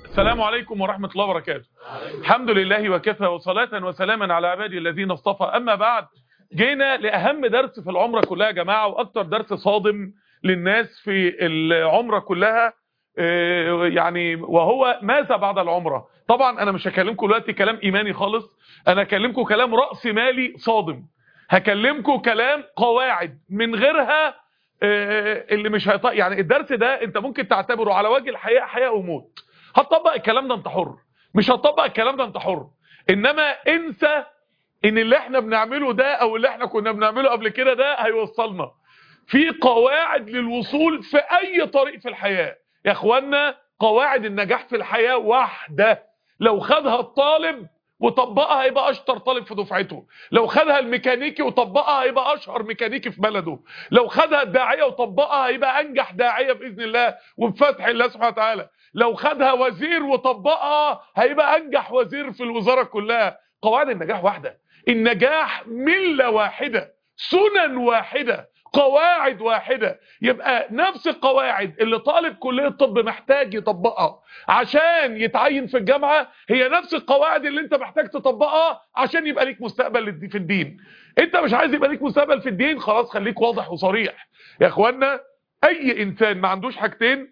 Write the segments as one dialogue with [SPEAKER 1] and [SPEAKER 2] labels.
[SPEAKER 1] السلام عليكم ورحمة الله وبركاته الحمد لله وكفى وصلاة وسلاما على عبادي الذين اصطفى أما بعد جينا لأهم درس في العمرة كلها يا جماعة وأكتر درس صادم للناس في العمرة كلها آه، يعني وهو ماذا بعد العمرة طبعا أنا مش هكلمكم دلوقتي كلام إيماني خالص أنا هكلمكم كلام رأس مالي صادم هكلمكم كلام قواعد من غيرها آه، اللي مش هيط... يعني الدرس ده انت ممكن تعتبره على وجه الحياة حياة وموت هتطبق الكلام ده انت حر مش هتطبق الكلام ده انت حر انما انسى ان اللي احنا بنعمله ده او اللي احنا كنا بنعمله قبل كده ده هيوصلنا في قواعد للوصول في اي طريق في الحياة يا اخوانا قواعد النجاح في الحياة واحدة لو خدها الطالب وطبقها هيبقى اشطر طالب في دفعته لو خدها الميكانيكي وطبقها هيبقى اشهر ميكانيكي في بلده لو خدها الداعيه وطبقها هيبقى انجح داعيه باذن الله وبفتح الله سبحانه وتعالى لو خدها وزير وطبقها هيبقى انجح وزير في الوزاره كلها قواعد النجاح واحده النجاح مله واحده سنن واحده قواعد واحدة يبقى نفس القواعد اللي طالب كلية الطب محتاج يطبقها عشان يتعين في الجامعة هي نفس القواعد اللي انت محتاج تطبقها عشان يبقى ليك مستقبل في الدين انت مش عايز يبقى ليك مستقبل في الدين خلاص خليك واضح وصريح يا اخوانا اي انسان ما عندوش حاجتين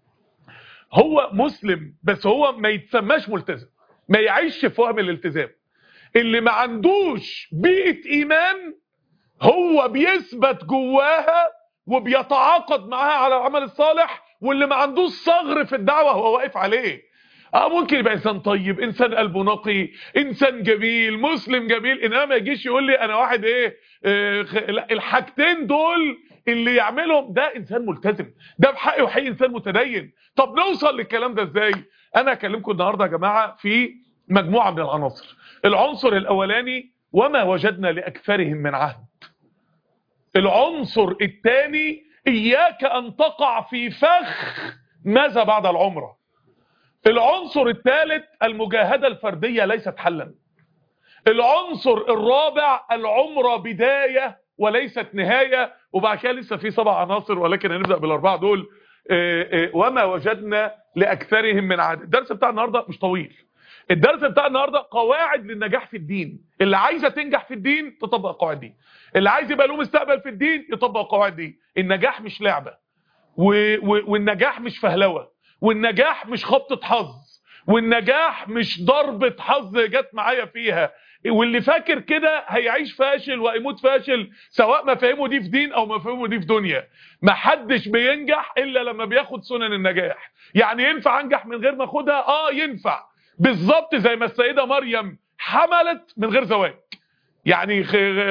[SPEAKER 1] هو مسلم بس هو ما يتسماش ملتزم ما يعيش في وهم الالتزام اللي ما عندوش بيئة ايمان هو بيثبت جواها وبيتعاقد معاها على العمل الصالح واللي ما عندوش صغر في الدعوة هو واقف عليه اه ممكن يبقى انسان طيب انسان قلبه نقي انسان جميل مسلم جميل انما ما يجيش يقول لي انا واحد ايه آه خ... لا الحاجتين دول اللي يعملهم ده انسان ملتزم ده بحقه وحقيقي انسان متدين طب نوصل للكلام ده ازاي انا هكلمكم النهارده يا جماعه في مجموعه من العناصر العنصر الاولاني وما وجدنا لاكثرهم من عهد العنصر الثاني اياك ان تقع في فخ ماذا بعد العمره العنصر الثالث المجاهده الفرديه ليست حلا العنصر الرابع العمره بدايه وليست نهايه وبعد كده لسه في سبع عناصر ولكن هنبدا بالاربعه دول وما وجدنا لاكثرهم من عهد الدرس بتاع النهارده مش طويل الدرس بتاع النهارده قواعد للنجاح في الدين اللي عايزه تنجح في الدين تطبق القواعد دي اللي عايز يبقى له مستقبل في الدين يطبق القواعد دي النجاح مش لعبه و... و... والنجاح مش فهلوه والنجاح مش خبطه حظ والنجاح مش ضربه حظ جت معايا فيها واللي فاكر كده هيعيش فاشل وهيموت فاشل سواء مفاهيمه دي في دين او مفاهيمه دي في دنيا محدش بينجح الا لما بياخد سنن النجاح يعني ينفع انجح من غير ما اخدها اه ينفع بالظبط زي ما السيدة مريم حملت من غير زواج يعني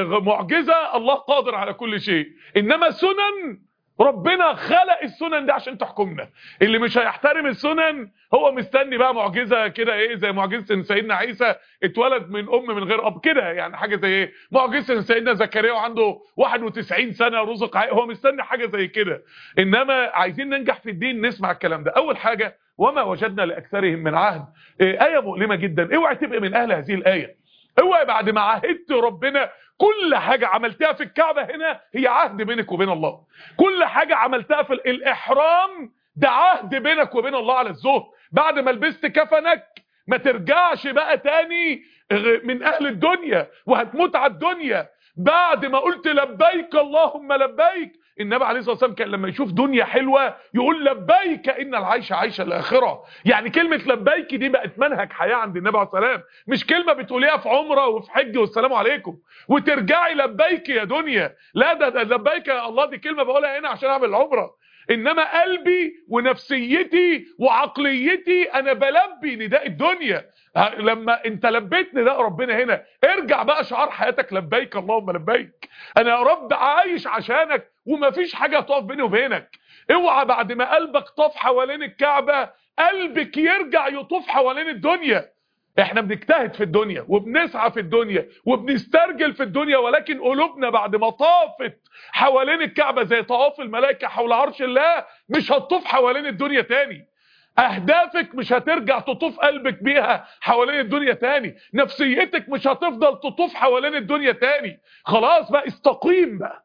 [SPEAKER 1] معجزة الله قادر على كل شيء انما سنن ربنا خلق السنن دي عشان تحكمنا اللي مش هيحترم السنن هو مستني بقى معجزة كده ايه زي معجزة ان سيدنا عيسى اتولد من ام من غير اب كده يعني حاجة زي ايه معجزة ان سيدنا زكريا وعنده 91 سنة رزق هو مستني حاجة زي كده انما عايزين ننجح في الدين نسمع الكلام ده اول حاجة وما وجدنا لأكثرهم من عهد آية مؤلمة جدا اوعى تبقى من أهل هذه الآية اوعى بعد ما عهدت ربنا كل حاجة عملتها في الكعبة هنا هي عهد بينك وبين الله كل حاجة عملتها في الإحرام ده عهد بينك وبين الله على الزهد بعد ما لبست كفنك ما ترجعش بقى تاني من أهل الدنيا وهتموت على الدنيا بعد ما قلت لبيك اللهم لبيك النبي عليه الصلاه والسلام كان لما يشوف دنيا حلوه يقول لبيك ان العيش عيش الاخره يعني كلمه لبيك دي بقت منهج حياه عند النبي عليه الصلاه والسلام مش كلمه بتقوليها في عمره وفي حج والسلام عليكم وترجعي لبيك يا دنيا لا ده, ده لبيك يا الله دي كلمه بقولها هنا عشان اعمل عمره انما قلبي ونفسيتي وعقليتي انا بلبي نداء الدنيا لما انت لبيت نداء ربنا هنا ارجع بقى شعار حياتك لبيك اللهم لبيك انا يا رب عايش عشانك ومفيش حاجه تقف بيني وبينك اوعى بعد ما قلبك طاف حوالين الكعبه قلبك يرجع يطوف حوالين الدنيا احنا بنجتهد في الدنيا وبنسعى في الدنيا وبنسترجل في الدنيا ولكن قلوبنا بعد ما طافت حوالين الكعبة زي طواف الملائكة حول عرش الله مش هتطوف حوالين الدنيا تاني اهدافك مش هترجع تطوف قلبك بيها حوالين الدنيا تاني نفسيتك مش هتفضل تطوف حوالين الدنيا تاني خلاص بقى استقيم بقى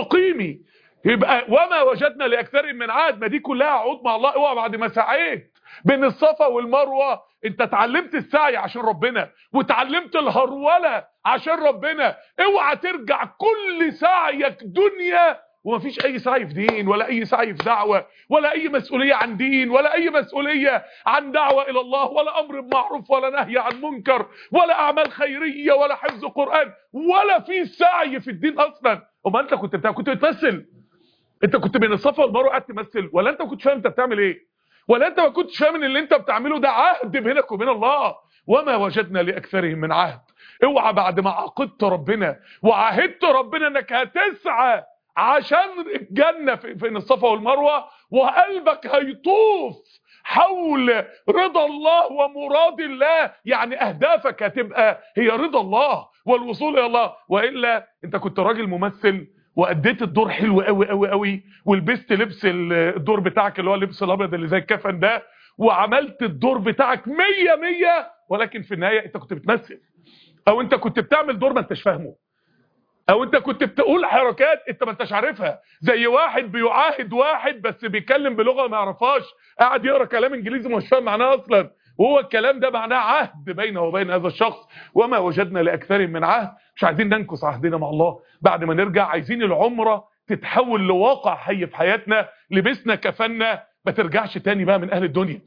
[SPEAKER 1] استقيمي يبقى وما وجدنا لاكثر من عاد ما دي كلها عقود مع الله اوعى بعد ما سعيت بين الصفا والمروه انت اتعلمت السعي عشان ربنا وتعلمت الهروله عشان ربنا اوعى ترجع كل سعيك دنيا ومفيش اي سعي في دين ولا اي سعي في دعوه ولا اي مسؤوليه عن دين ولا اي مسؤوليه عن دعوه الى الله ولا امر بمعروف ولا نهي عن منكر ولا اعمال خيريه ولا حفظ قران ولا في سعي في الدين اصلا امال انت كنت بتاع كنت بتمثل انت كنت بين الصفا والمروه قاعد تمثل ولا انت ما كنتش فاهم انت بتعمل ايه ولا انت ما كنتش فاهم ان اللي انت بتعمله ده عهد بينك وبين الله وما وجدنا لاكثرهم من عهد اوعى بعد ما عاقدت ربنا وعاهدت ربنا انك هتسعى عشان الجنه في في الصفا والمروه وقلبك هيطوف حول رضا الله ومراد الله يعني اهدافك هتبقى هي رضا الله والوصول الى الله والا انت كنت راجل ممثل واديت الدور حلو قوي قوي قوي ولبست لبس الدور بتاعك اللي هو اللبس الابيض اللي زي الكفن ده وعملت الدور بتاعك مية مية ولكن في النهايه انت كنت بتمثل او انت كنت بتعمل دور ما انتش فاهمه او انت كنت بتقول حركات انت ما انتش عارفها زي واحد بيعاهد واحد بس بيتكلم بلغه ما يعرفهاش قاعد يقرا كلام انجليزي مش فاهم معناه اصلا وهو الكلام ده معناه عهد بينه وبين هذا الشخص وما وجدنا لاكثرهم من عهد مش عايزين ننكس عهدنا مع الله بعد ما نرجع عايزين العمره تتحول لواقع حي في حياتنا لبسنا كفنا ما ترجعش تاني بقى من اهل الدنيا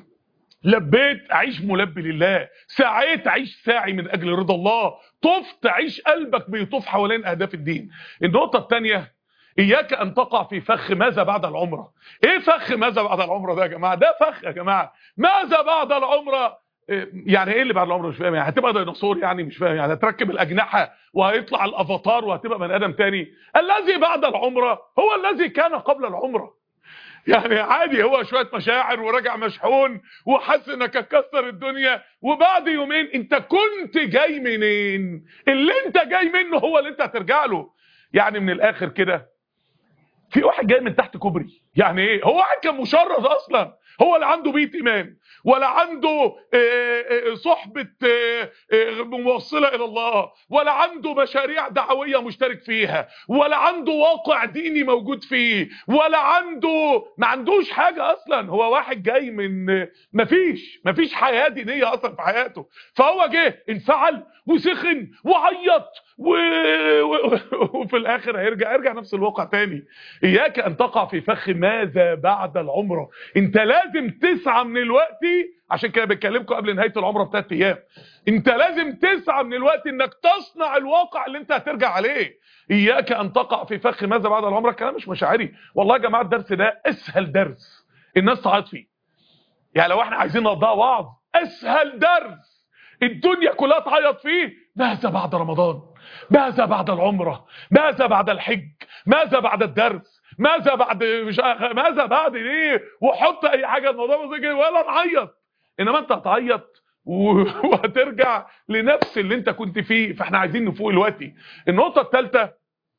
[SPEAKER 1] لبيت عيش ملبي لله سعيت عيش ساعي من اجل رضا الله طفت عيش قلبك بيطوف حوالين اهداف الدين النقطه الثانيه اياك ان تقع في فخ ماذا بعد العمره ايه فخ ماذا بعد العمره ده يا جماعه ده فخ يا جماعه ماذا بعد العمره إيه يعني ايه اللي بعد العمره مش فاهم يعني هتبقى ديناصور يعني مش فاهم يعني هتركب الاجنحه وهيطلع الافاتار وهتبقى بني ادم تاني الذي بعد العمره هو الذي كان قبل العمره يعني عادي هو شويه مشاعر وراجع مشحون وحاسس انك هتكسر الدنيا وبعد يومين انت كنت جاي منين اللي انت جاي منه هو اللي انت هترجع له يعني من الاخر كده في واحد جاي من تحت كوبري يعني ايه هو واحد كان مشرد اصلا هو اللي عنده بيت ايمان ولا عنده صحبة موصلة الى الله ولا عنده مشاريع دعوية مشترك فيها ولا عنده واقع ديني موجود فيه ولا عنده ما عندوش حاجة اصلا هو واحد جاي من مفيش مفيش حياة دينية اصلا في حياته فهو جه انفعل وسخن وعيط و... و... وفي الاخر هيرجع يرجع نفس الواقع تاني اياك ان تقع في فخ ماذا بعد العمره انت لازم تسعى من الوقت عشان كده بتكلمكم قبل نهايه العمره بثلاث ايام انت لازم تسعى من الوقت انك تصنع الواقع اللي انت هترجع عليه اياك ان تقع في فخ ماذا بعد العمره الكلام مش مشاعري والله يا جماعه الدرس ده اسهل درس الناس تعيط فيه يعني لو احنا عايزين نقضيها وعظ اسهل درس الدنيا كلها تعيط فيه ماذا بعد رمضان ماذا بعد العمرة ماذا بعد الحج ماذا بعد الدرس ماذا بعد مش ماذا بعد ايه وحط اي حاجه الموضوع مزيج ولا نعيط انما انت هتعيط وهترجع لنفس اللي انت كنت فيه فاحنا عايزين نفوق دلوقتي النقطه الثالثه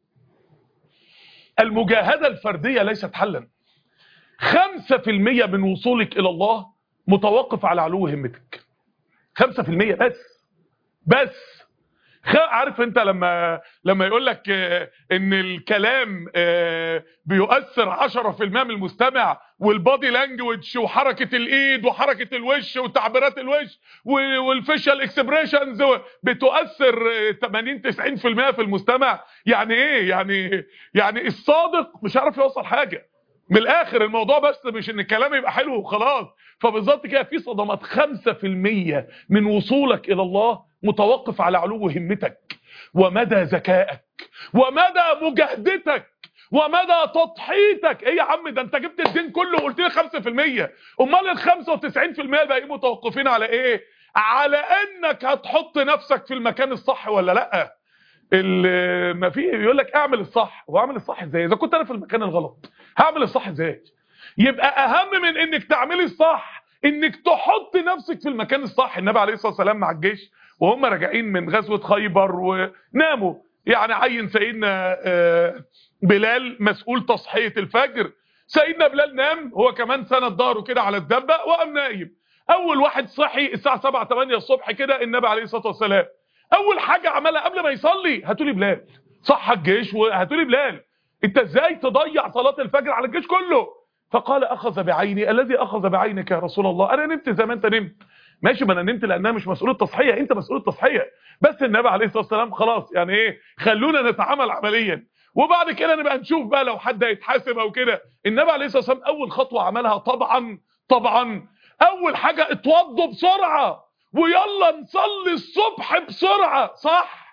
[SPEAKER 1] المجاهده الفرديه ليست حلا 5% من وصولك الى الله متوقف على علو همتك 5% بس بس عارف انت لما لما يقول لك ان الكلام بيؤثر 10% من المستمع والبادي لانجوج وحركه الايد وحركه الوش وتعبيرات الوش والفيشال اكسبريشنز بتؤثر 80 90% في المستمع يعني ايه يعني يعني الصادق مش عارف يوصل حاجه من الاخر الموضوع بس مش ان الكلام يبقى حلو وخلاص فبالظبط كده في صدمات 5% من وصولك الى الله متوقف على علو همتك ومدى ذكائك ومدى مجاهدتك ومدى تضحيتك ايه يا عم ده انت جبت الدين كله وقلت لي 5% امال ال 95% الباقيين متوقفين على ايه على انك هتحط نفسك في المكان الصح ولا لا ما في يقول لك اعمل الصح واعمل الصح ازاي اذا كنت انا في المكان الغلط هعمل الصح ازاي يبقى اهم من انك تعملي الصح انك تحط نفسك في المكان الصح النبي عليه الصلاه والسلام مع الجيش وهم راجعين من غزوه خيبر وناموا يعني عين سيدنا بلال مسؤول تصحيه الفجر سيدنا بلال نام هو كمان سند ظهره كده على الدبه وقام نايم اول واحد صحي الساعه 7 8 الصبح كده النبي عليه الصلاه والسلام اول حاجه عملها قبل ما يصلي هاتوا لي بلال صح الجيش وهاتوا لي بلال انت ازاي تضيع صلاه الفجر على الجيش كله فقال اخذ بعيني الذي اخذ بعينك يا رسول الله انا نمت زي ما انت نمت ماشي ما انا نمت لانها مش مسؤوليه تصحيه انت مسؤول التصحيه بس النبي عليه الصلاه والسلام خلاص يعني ايه خلونا نتعامل عمليا وبعد كده نبقى نشوف بقى لو حد هيتحاسب او كده النبي عليه الصلاه والسلام اول خطوه عملها طبعا طبعا اول حاجه اتوضوا بسرعه ويلا نصلي الصبح بسرعه صح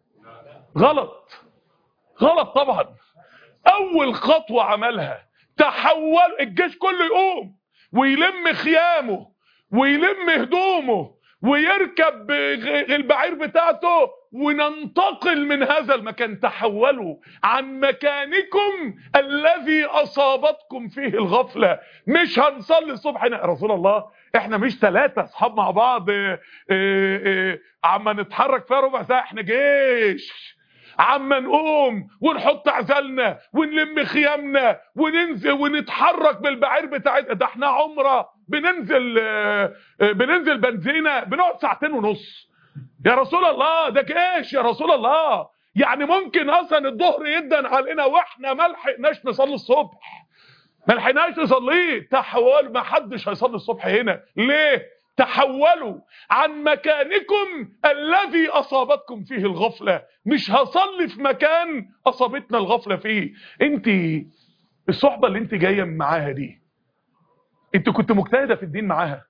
[SPEAKER 1] غلط غلط طبعا اول خطوه عملها تحول الجيش كله يقوم ويلم خيامه ويلم هدومه ويركب البعير بتاعته وننتقل من هذا المكان تحولوا عن مكانكم الذي أصابتكم فيه الغفلة مش هنصلي الصبح هنا يا رسول الله احنا مش ثلاثة اصحاب مع بعض اه اه عما نتحرك فيها ربع ساعة احنا جيش عما نقوم ونحط عزلنا ونلم خيامنا وننزل ونتحرك بالبعير بتاعتنا ده احنا عمره بننزل اه بننزل بنزينه بنقعد ساعتين ونص يا رسول الله ده جيش يا رسول الله يعني ممكن اصلا الظهر يدن علينا واحنا ما لحقناش نصلي الصبح ما لحقناش نصليه تحول ما حدش هيصلي الصبح هنا ليه تحولوا عن مكانكم الذي اصابتكم فيه الغفله مش هصلي في مكان اصابتنا الغفله فيه انت الصحبه اللي انت جايه معاها دي انت كنت مجتهده في الدين معاها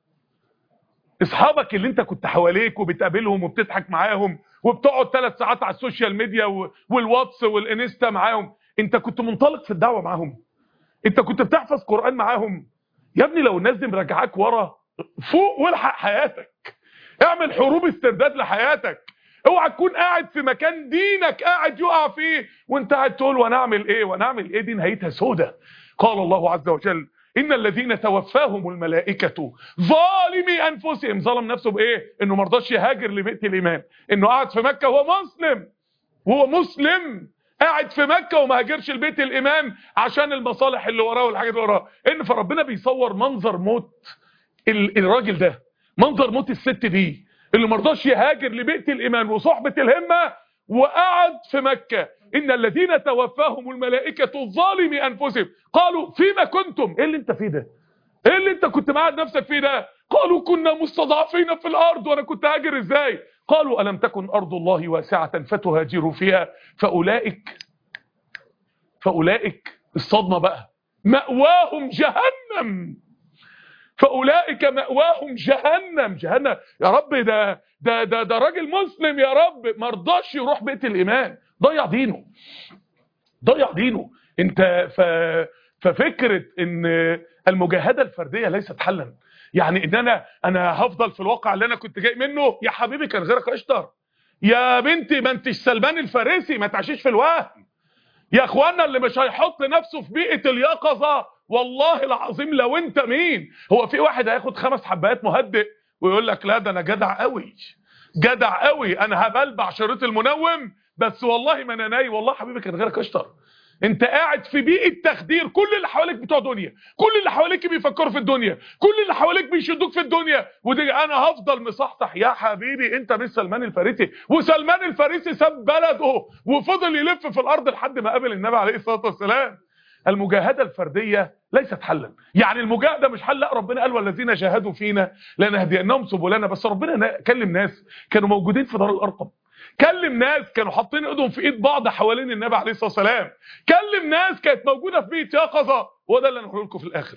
[SPEAKER 1] اصحابك اللي انت كنت حواليك وبتقابلهم وبتضحك معاهم وبتقعد ثلاث ساعات على السوشيال ميديا والواتس والانستا معاهم انت كنت منطلق في الدعوه معاهم انت كنت بتحفظ قران معاهم يا ابني لو الناس دي مرجعاك ورا فوق والحق حياتك اعمل حروب استرداد لحياتك اوعى تكون قاعد في مكان دينك قاعد يقع فيه وانت قاعد تقول وانا اعمل ايه وانا اعمل ايه دي نهايتها سودة قال الله عز وجل ان الذين توفاهم الملائكه ظالمي انفسهم ظلم نفسه بايه انه ما رضاش يهاجر لبيت الايمان انه قاعد في مكه وهو مسلم وهو مسلم قاعد في مكه وما هاجرش لبيت الايمان عشان المصالح اللي وراه والحاجات اللي وراه ان فربنا بيصور منظر موت الراجل ده منظر موت الست دي اللي ما رضاش يهاجر لبيت الايمان وصحبه الهمه وقعد في مكه ان الذين توفاهم الملائكه ظالمي انفسهم قالوا فيما كنتم ايه اللي انت فيه ده ايه اللي انت كنت معاد نفسك فيه ده قالوا كنا مستضعفين في الارض وانا كنت هاجر ازاي قالوا الم تكن ارض الله واسعه فتهاجروا فيها فاولئك فاولئك الصدمه بقى مأواهم جهنم فاولئك مأواهم جهنم جهنم يا رب ده ده ده, ده راجل مسلم يا رب ما رضاش يروح بيت الايمان ضيع دينه ضيع دينه انت ف ففكره ان المجاهده الفرديه ليست حلا يعني ان انا انا هفضل في الواقع اللي انا كنت جاي منه يا حبيبي كان غيرك اشطر يا بنتي ما انتش سلمان الفارسي ما تعيشيش في الوهم يا اخوانا اللي مش هيحط نفسه في بيئه اليقظه والله العظيم لو انت مين هو في واحد هياخد خمس حبات مهدئ ويقول لك لا ده انا جدع قوي جدع قوي انا هبلبع شريط المنوم بس والله ما انا ناي والله حبيبي كان غيرك اشطر انت قاعد في بيئه تخدير كل اللي حواليك بتوع دنيا كل اللي حواليك بيفكروا في الدنيا كل اللي حواليك بيشدوك في الدنيا ودي انا هفضل مصحصح يا حبيبي انت مش سلمان الفارسي وسلمان الفارسي ساب بلده وفضل يلف في الارض لحد ما قابل النبي عليه الصلاه والسلام المجاهده الفرديه ليست حلا يعني المجاهده مش حل لا ربنا قال والذين جاهدوا فينا لنهدينهم سبلنا بس ربنا كلم ناس كانوا موجودين في دار الارقم كلم ناس كانوا حاطين ايدهم في ايد بعض حوالين النبي عليه الصلاه والسلام كلم ناس كانت موجوده في بيت يقظه وده اللي هنقول لكم في الاخر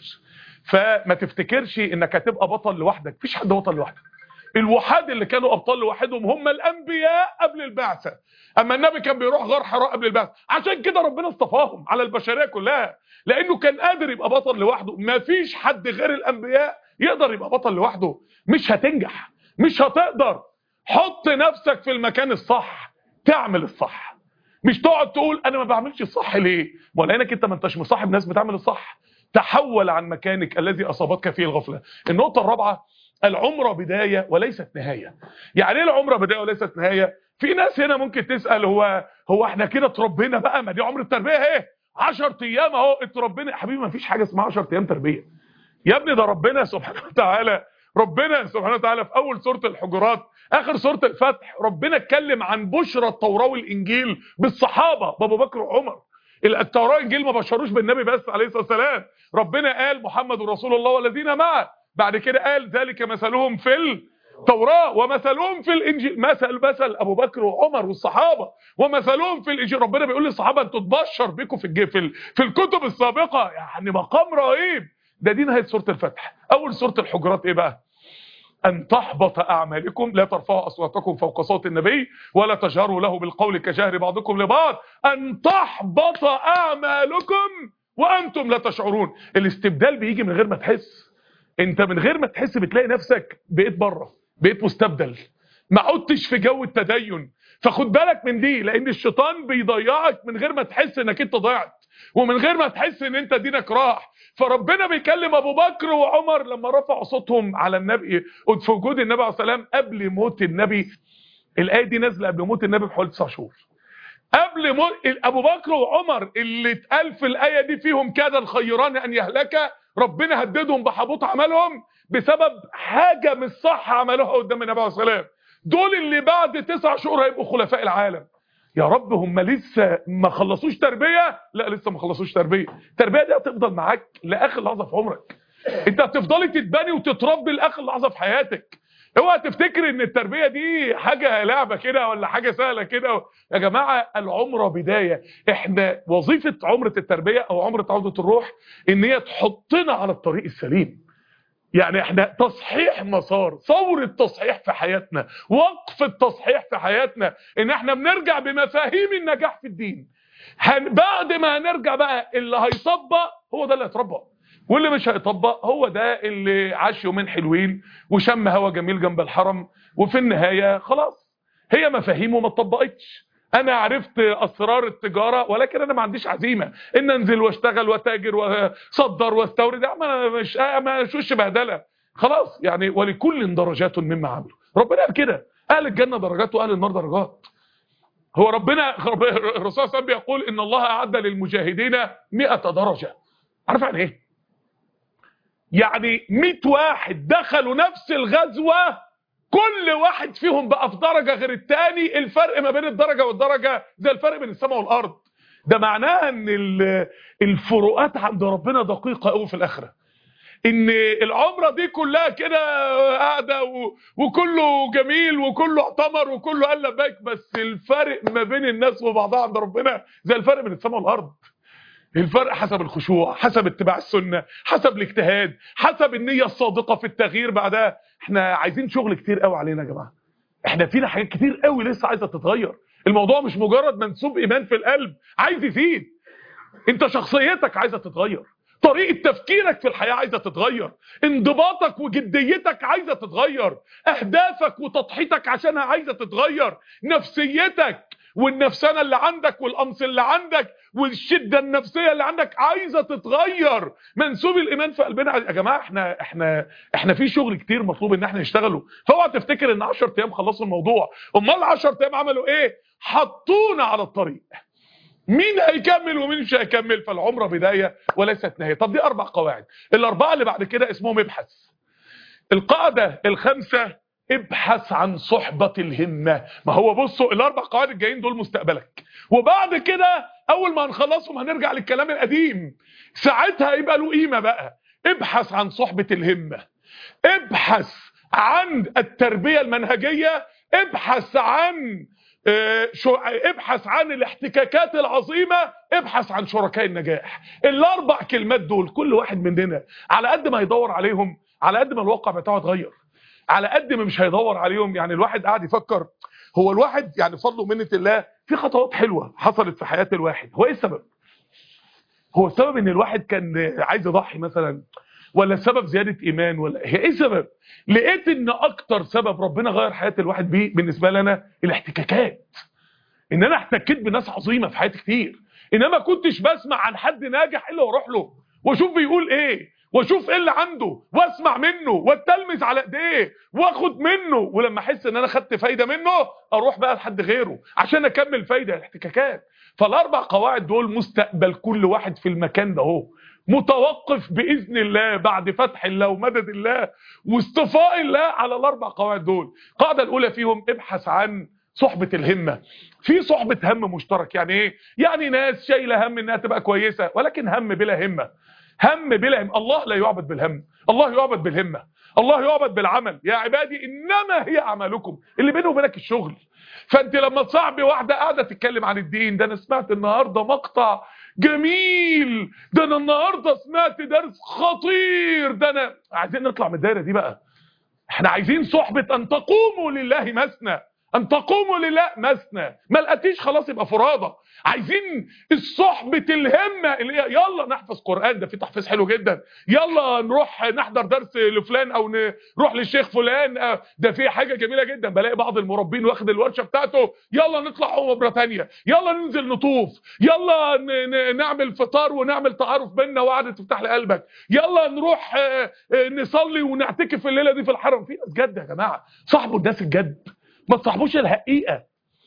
[SPEAKER 1] فما تفتكرش انك هتبقى بطل لوحدك مفيش حد بطل لوحده الوحاد اللي كانوا ابطال لوحدهم هم الانبياء قبل البعثه اما النبي كان بيروح غار حراء قبل البعثه عشان كده ربنا اصطفاهم على البشريه كلها لانه كان قادر يبقى بطل لوحده مفيش حد غير الانبياء يقدر يبقى بطل لوحده مش هتنجح مش هتقدر حط نفسك في المكان الصح تعمل الصح مش تقعد تقول انا ما بعملش الصح ليه ولانك انت ما انتش مصاحب ناس بتعمل الصح تحول عن مكانك الذي اصابتك فيه الغفله النقطه الرابعه العمره بدايه وليست نهايه يعني ايه العمره بدايه وليست نهايه في ناس هنا ممكن تسال هو هو احنا كده اتربينا بقى ما دي عمر التربيه اهي 10 ايام اهو اتربينا يا حبيبي ما فيش حاجه اسمها 10 ايام تربيه يا ابني ده ربنا سبحانه وتعالى ربنا سبحانه وتعالى في اول سوره الحجرات اخر سوره الفتح ربنا اتكلم عن بشرى التوراه والانجيل بالصحابه بابو بكر وعمر التوراه الانجيل ما بشروش بالنبي بس عليه الصلاه والسلام ربنا قال محمد رسول الله والذين معه بعد كده قال ذلك مثلهم في التوراه ومثلهم في الانجيل مثل مثل ابو بكر وعمر والصحابه ومثلهم في الانجيل ربنا بيقول للصحابه انتوا تبشر بكم في الج- في, ال- في الكتب السابقه يعني مقام رهيب ده دي نهايه سوره الفتح اول سوره الحجرات ايه بقى أن تحبط أعمالكم لا ترفعوا أصواتكم فوق صوت النبي ولا تجهروا له بالقول كجهر بعضكم لبعض أن تحبط أعمالكم وأنتم لا تشعرون الاستبدال بيجي من غير ما تحس انت من غير ما تحس بتلاقي نفسك بقيت بره بقيت مستبدل ما عدتش في جو التدين فخد بالك من دي لان الشيطان بيضيعك من غير ما تحس انك انت ضيعت ومن غير ما تحس ان انت دينك راح فربنا بيكلم ابو بكر وعمر لما رفعوا صوتهم على النبي في وجود النبي عليه الصلاه والسلام قبل موت النبي الايه دي نازله قبل موت النبي بحوالي 9 شهور قبل موت ابو بكر وعمر اللي اتقال في الايه دي فيهم كاد الخيران ان يهلكا ربنا هددهم بحبوط عملهم بسبب حاجه مش صح عملوها قدام النبي عليه الصلاه والسلام دول اللي بعد تسع شهور هيبقوا خلفاء العالم يا رب هم لسه ما خلصوش تربيه لا لسه ما خلصوش تربيه التربيه دي هتفضل معاك لاخر لحظه في عمرك انت هتفضلي تتبني وتتربي لاخر لحظه في حياتك اوعى تفتكر ان التربيه دي حاجه لعبه كده ولا حاجه سهله كده يا جماعه العمره بدايه احنا وظيفه عمره التربيه او عمره عوده الروح ان هي تحطنا على الطريق السليم يعني احنا تصحيح مسار ثورة تصحيح في حياتنا وقف التصحيح في حياتنا ان احنا بنرجع بمفاهيم النجاح في الدين هن بعد ما هنرجع بقى اللي هيطبق هو ده اللي هيطبق واللي مش هيطبق هو ده اللي عاش يومين حلوين وشم هوا جميل جنب الحرم وفي النهاية خلاص هي مفاهيمه ما اتطبقتش انا عرفت اسرار التجاره ولكن انا ما عنديش عزيمه ان انزل واشتغل وتاجر واصدر واستورد ما مش ما وش بهدله خلاص يعني ولكل درجات مما عملوا ربنا قال كده اهل الجنه درجات واهل النار درجات هو ربنا الرسول صلى الله عليه وسلم بيقول ان الله اعد للمجاهدين 100 درجه عارف يعني ايه يعني 100 واحد دخلوا نفس الغزوه كل واحد فيهم بقى في درجة غير التاني الفرق ما بين الدرجة والدرجة زي الفرق بين السماء والأرض ده معناه ان الفروقات عند ربنا دقيقة قوي في الآخرة ان العمرة دي كلها كده قاعدة وكله جميل وكله اعتمر وكله قال لبيك بس الفرق ما بين الناس وبعضها عند ربنا زي الفرق بين السماء والأرض الفرق حسب الخشوع حسب اتباع السنة حسب الاجتهاد حسب النية الصادقة في التغيير بعدها احنا عايزين شغل كتير قوي علينا يا جماعة احنا فينا حاجات كتير قوي لسه عايزة تتغير الموضوع مش مجرد منسوب ايمان في القلب عايز يزيد انت شخصيتك عايزة تتغير طريقة تفكيرك في الحياة عايزة تتغير انضباطك وجديتك عايزة تتغير اهدافك وتضحيتك عشانها عايزة تتغير نفسيتك والنفسانه اللي عندك والقمص اللي عندك والشده النفسيه اللي عندك عايزه تتغير منسوب الايمان في قلبنا يا جماعه احنا احنا احنا في شغل كتير مطلوب ان احنا نشتغله فاوعى تفتكر ان 10 ايام خلصوا الموضوع امال 10 ايام عملوا ايه حطونا على الطريق مين هيكمل ومين مش هيكمل فالعمره بدايه وليست نهايه طب دي اربع قواعد الاربعه اللي بعد كده اسمهم ابحث القاعده الخامسه ابحث عن صحبة الهمة ما هو بصوا الاربع قواعد الجايين دول مستقبلك وبعد كده اول ما هنخلصهم هنرجع للكلام القديم ساعتها يبقى له قيمة بقى ابحث عن صحبة الهمة ابحث عن التربية المنهجية ابحث عن اه شو ابحث عن الاحتكاكات العظيمة ابحث عن شركاء النجاح الاربع كلمات دول كل واحد مننا على قد ما يدور عليهم على قد ما الواقع بتاعه اتغير على قد ما مش هيدور عليهم يعني الواحد قاعد يفكر هو الواحد يعني فضل ومنه الله في خطوات حلوه حصلت في حياه الواحد هو ايه السبب هو السبب ان الواحد كان عايز يضحي مثلا ولا السبب زياده ايمان ولا هي ايه السبب لقيت ان اكتر سبب ربنا غير حياه الواحد بيه بالنسبه لنا الاحتكاكات ان انا احتكيت بناس عظيمه في حياتي كتير انما كنتش بسمع عن حد ناجح الا واروح له واشوف بيقول ايه واشوف ايه اللي عنده واسمع منه واتلمذ على ايديه واخد منه ولما احس ان انا خدت فايده منه اروح بقى لحد غيره عشان اكمل فايده الاحتكاكات فالاربع قواعد دول مستقبل كل واحد في المكان ده اهو متوقف باذن الله بعد فتح الله ومدد الله واصطفاء الله على الاربع قواعد دول القاعده الاولى فيهم ابحث عن صحبة الهمة في صحبة هم مشترك يعني ايه يعني ناس شايلة هم انها تبقى كويسة ولكن هم بلا همة هم بلا هم الله لا يعبد بالهم الله يعبد بالهمة الله يعبد بالعمل يا عبادي انما هي اعمالكم اللي بينه وبينك الشغل فانت لما تصاحبي واحده قاعده تتكلم عن الدين ده انا سمعت النهارده مقطع جميل ده انا النهارده سمعت درس خطير ده انا عايزين نطلع من الدايره دي بقى احنا عايزين صحبه ان تقوموا لله مثنى ان تقوموا لله مثنى ما لقيتيش خلاص يبقى فرادى عايزين الصحبة الهمة اللي هي يلا نحفظ قرآن ده في تحفيظ حلو جدا يلا نروح نحضر درس لفلان او نروح للشيخ فلان آه، ده في حاجة جميلة جدا بلاقي بعض المربين واخد الورشة بتاعته يلا نطلع عمرة تانية يلا ننزل نطوف يلا ن- ن- نعمل فطار ونعمل تعارف بينا وقعدة تفتح لي قلبك يلا نروح آه، آه، نصلي ونعتكف الليلة دي في الحرم في ناس جد يا جماعة صاحبوا الناس الجد ما تصاحبوش الحقيقة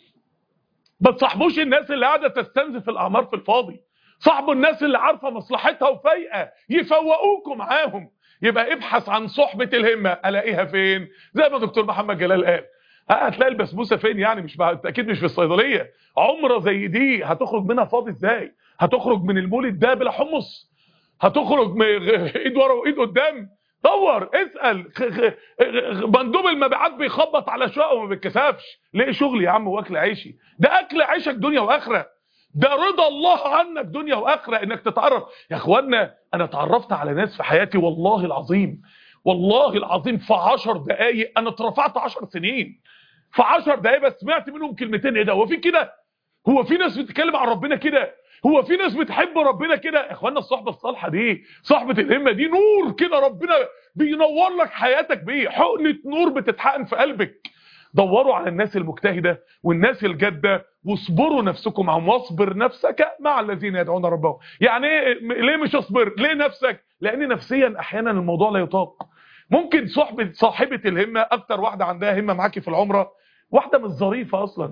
[SPEAKER 1] ما تصاحبوش الناس اللي قاعده تستنزف الاعمار في الفاضي صاحبوا الناس اللي عارفه مصلحتها وفايقه يفوقوكوا معاهم يبقى ابحث عن صحبه الهمه الاقيها فين زي ما دكتور محمد جلال قال ها، هتلاقي البسبوسه فين يعني مش بقى اكيد مش في الصيدليه عمره زي دي هتخرج منها فاضي ازاي هتخرج من المولد ده بلا حمص هتخرج م- ايد ورا وايد قدام دور اسال خ- خ- غ- مندوب المبيعات بيخبط على شقه وما بيتكسفش ليه شغل يا عم واكل عيشي ده اكل عيشك دنيا واخره ده رضا الله عنك دنيا واخره انك تتعرف يا اخوانا انا اتعرفت على ناس في حياتي والله العظيم والله العظيم في عشر دقايق انا اترفعت عشر سنين في عشر دقايق بس سمعت منهم كلمتين ايه ده هو في كده هو في ناس بتتكلم عن ربنا كده هو في ناس بتحب ربنا كده يا اخوانا الصحبه الصالحه دي صحبه الهمه دي نور كده ربنا بينور لك حياتك بيه حقنه نور بتتحقن في قلبك دوروا على الناس المجتهده والناس الجاده واصبروا نفسكم معهم واصبر نفسك مع الذين يدعون ربهم يعني ايه م- ليه مش اصبر ليه نفسك لان نفسيا احيانا الموضوع لا يطاق ممكن صحبه صاحبه الهمه اكتر واحده عندها همه معاكي في العمره واحده مش ظريفه اصلا